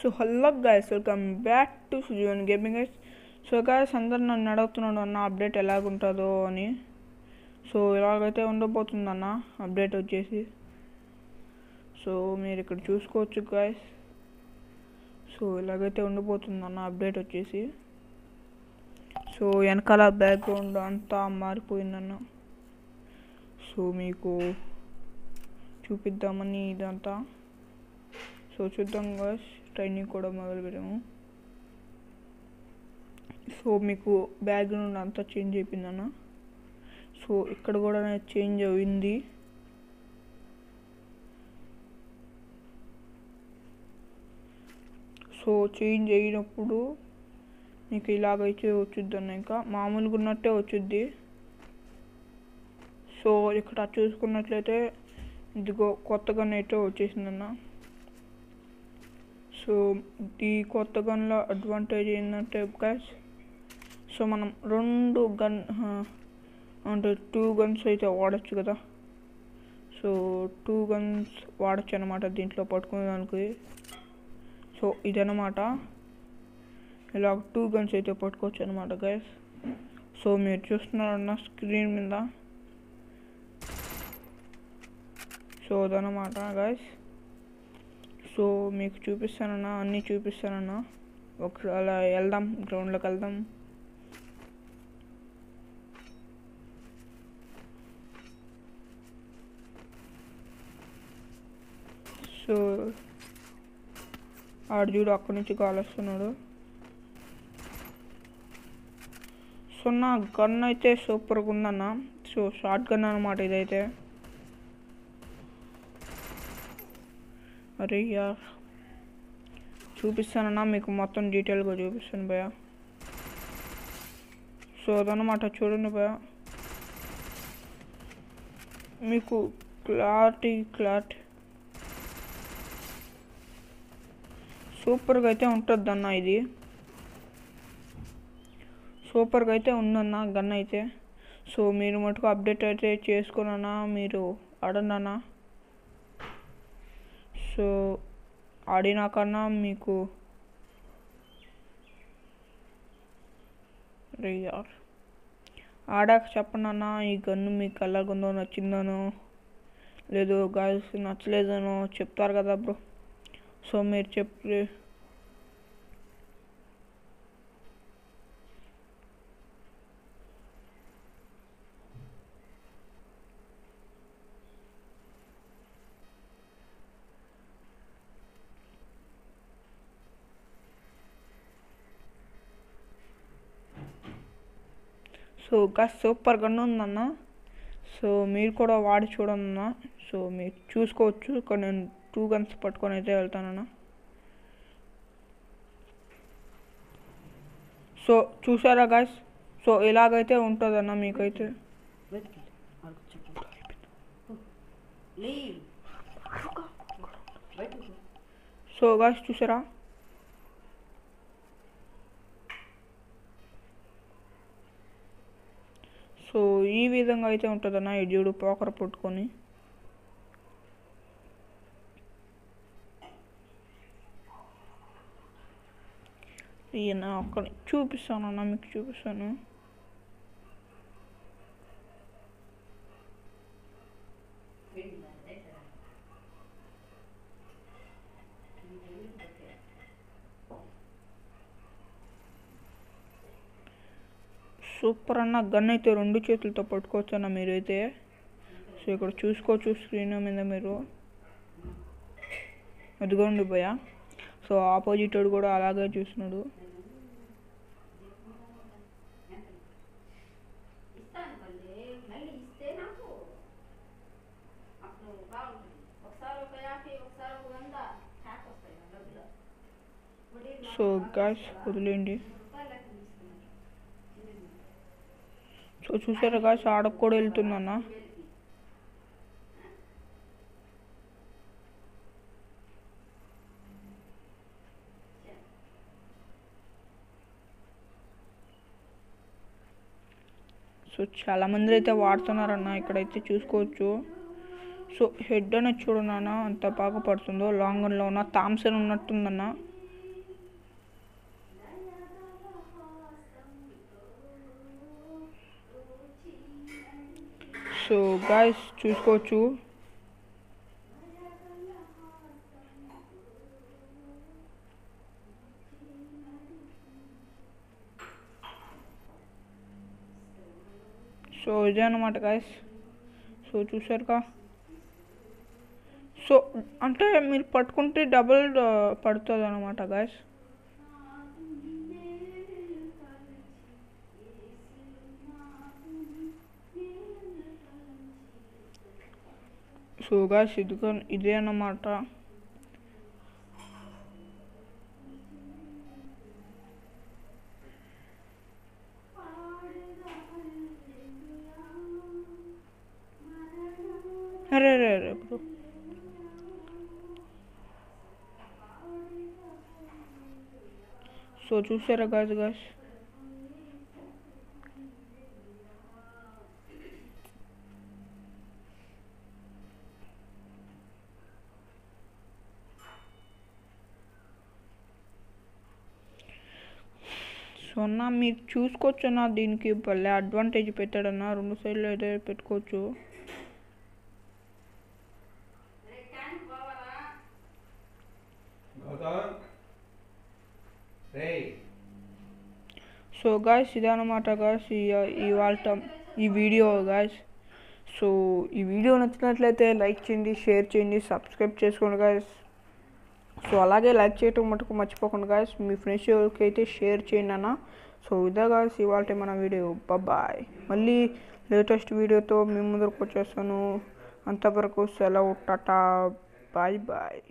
so hello guys welcome back to Sujeevan gaming guys so guys అందరు నన్ను అడుగుతున్నాడు అన్న అప్డేట్ ఎలాగుంటుందో అని సో ఇలాగైతే ఉండబోతుందన్న అప్డేట్ వచ్చేసి సో మీరు ఇక్కడ చూసుకోవచ్చు గైస్ సో ఇలాగైతే ఉండిపోతుందన్న అప్డేట్ వచ్చేసి సో వెనకాల బ్యాక్గ్రౌండ్ అంతా మారిపోయిందన్న సో మీకు చూపిద్దామని ఇదంతా సో చూద్దాం గాస్ ట్రైనింగ్ కూడా మొదలు పెట్టాము సో మీకు బ్యాక్గ్రౌండ్ అంతా చేంజ్ అయిపోయిందన్న సో ఇక్కడ కూడా చేంజ్ అయింది సో చేంజ్ అయినప్పుడు మీకు ఇలాగైతే వచ్చుద్ది అన్న ఇంకా మామూలుగా ఉన్నట్టే వచ్చుద్ది సో ఇక్కడ చూసుకున్నట్లయితే ఇదిగో కొత్తగా అయితే వచ్చేసిందన్న సో ఈ కొత్త గన్లో అడ్వాంటేజ్ ఏంటంటే గైస్ సో మనం రెండు గన్ అంటే టూ గన్స్ అయితే వాడచ్చు కదా సో టూ గన్స్ వాడచ్చు అనమాట దీంట్లో పట్టుకునేదానికి సో ఇదనమాట ఇలా టూ గన్స్ అయితే పట్టుకోవచ్చు అనమాట గైస్ సో మీరు చూస్తున్నారన్న స్క్రీన్ మీద సో అదనమాట గైస్ సో మీకు చూపిస్తానన్నా అన్నీ చూపిస్తానన్నా ఒక అలా వెళ్దాం గ్రౌండ్లోకి వెళ్దాం సో ఆడు చూడు అక్కడి నుంచి కాలుస్తున్నాడు సో నా గన్ అయితే సూపర్గా ఉందన్న సో షార్ట్ గన్ అనమాట ఇదైతే అరే యార్ చూపిస్తానన్నా మీకు మొత్తం డీటెయిల్గా చూపిస్తాను భయ సో అదనమాట చూడండి భయ మీకు క్లారిటీ క్లారిటీ సూపర్గా అయితే ఉంటుంది అన్న ఇది సూపర్గా అయితే ఉందన్న గన్ అయితే సో మీరు మటుకు అప్డేట్ అయితే చేసుకున్నా మీరు ఆడండి అన్న సో ఆడినాకన్నా మీకు యార్ ఆడాక చెప్పండి అన్న ఈ గన్ను మీకు ఎలాగుందో నచ్చిందనో లేదు గాయస్ నచ్చలేదనో చెప్తారు కదా బ్రో సో మీరు చెప్పి సో ఇంకా సూపర్ గన్ ఉందన్న సో మీరు కూడా వాడి చూడన్న సో మీరు చూసుకోవచ్చు ఇక్కడ నేను టూ గన్స్ పట్టుకొని అయితే వెళ్తానన్న సో చూసారా గాయస్ సో ఇలాగైతే ఉంటుందన్న మీకైతే సో గాయస్ చూసారా సో ఈ విధంగా అయితే ఉంటుందన్న ఈ జీడు పోకర పట్టుకొని ఈయన అక్కడ చూపిస్తాను అన్న మీకు చూపిస్తాను సూపర్ అన్న గన్ అయితే రెండు చేతులతో పట్టుకోవచ్చు అన్న మీరైతే సో ఇక్కడ చూసుకోవచ్చు స్క్రీన్ మీద మీరు అదిగోండి భయ సో ఆపోజిట్ వాడు కూడా అలాగే చూస్తున్నాడు సో గాయస్ వదిలేండి సో చూసారా గాయస్ ఆడకు కూడా వెళ్తుందన్న సో చాలా మంది అయితే వాడుతున్నారన్న ఇక్కడైతే చూసుకోవచ్చు సో హెడ్ అనేది చూడన్నా అంత బాగా పడుతుందో లాంగ్ గన్లో ఉన్న థామ్సన్ ఉన్నట్టుందన్న సో గాయస్ చూసుకోవచ్చు సో ఇదే అనమాట గాయస్ సో చూసారుగా సో అంటే మీరు పట్టుకుంటే డబుల్ పడుతుంది అనమాట గాయస్ సో గాయస్ ఇదిగో ఇదే అన్నమాట అరే అరే అరే బ్రో సో చూసారా గాజ్ గాస్ సో అన్న మీరు చూసుకోవచ్చు అన్న దీనికి భలే అడ్వాంటేజ్ పెట్టాడన్న రెండు సైడ్లో అయితే పెట్టుకోవచ్చు గౌతమ్ రేయ్ సో గాయస్ ఇదన్నమాట గాయస్ ఇవాళ ఈ వీడియో గాయస్ సో ఈ వీడియో నచ్చినట్లయితే లైక్ చేయండి షేర్ చేయండి సబ్స్క్రైబ్ చేసుకోండి గాయస్ సో అలాగే లైక్ చేయటం మటుకు మర్చిపోకండి గాయస్ మీ ఫ్రెండ్స్కి అయితే షేర్ చేయండి అన్న సో ఇదే గాయస్ ఇవాళ మన వీడియో బాయ్ మళ్ళీ లేటెస్ట్ వీడియోతో మీ ముందరకు వచ్చేస్తాను అంతవరకు సెలవు టాటా బాయ్ బాయ్